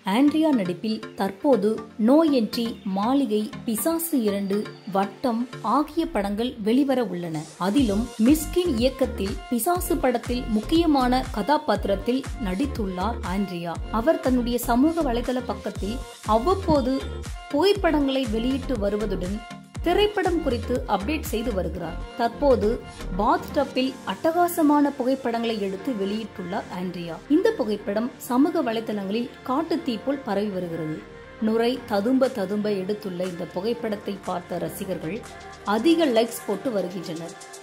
Andrea நடிப்பில் தற்போது no entry மாளிகை பிசாசு இரண்டு வட்டம் ஆகிய படங்கள் வெளிவர உள்ளன அதிலும் மிஸ்கின் இயக்கத்தில் பிசாசு படத்தில் முக்கியமான கதாபாத்திரத்தில் நடித்துள்ளார் ஆண்ட்ரியா அவர் தன்னுடைய சமூக வலைதள பக்கத்தில் அவ்வப்போது புகைப்படங்களை வெளியிட்டு வருவதுடன் திரைப்படம் குறித்து அப்டேட் செய்து வருகிறார் தற்போது பாத் டப்பில் அட்டகாசமான புகைப்படங்களை எடுத்து வெளியிட்டுள்ளார் ஆண்ட்ரியா இந்த புகைப்படம் சமூக வலைதளங்களில் காட்டு தீ போல் பரவி வருகிறது நுரை ததும்ப ததும்ப எடுத்துள்ள இந்த புகைப்படத்தை பார்த்த ரசிகர்கள் அதிக லைக்ஸ் போட்டு வருகின்றனர்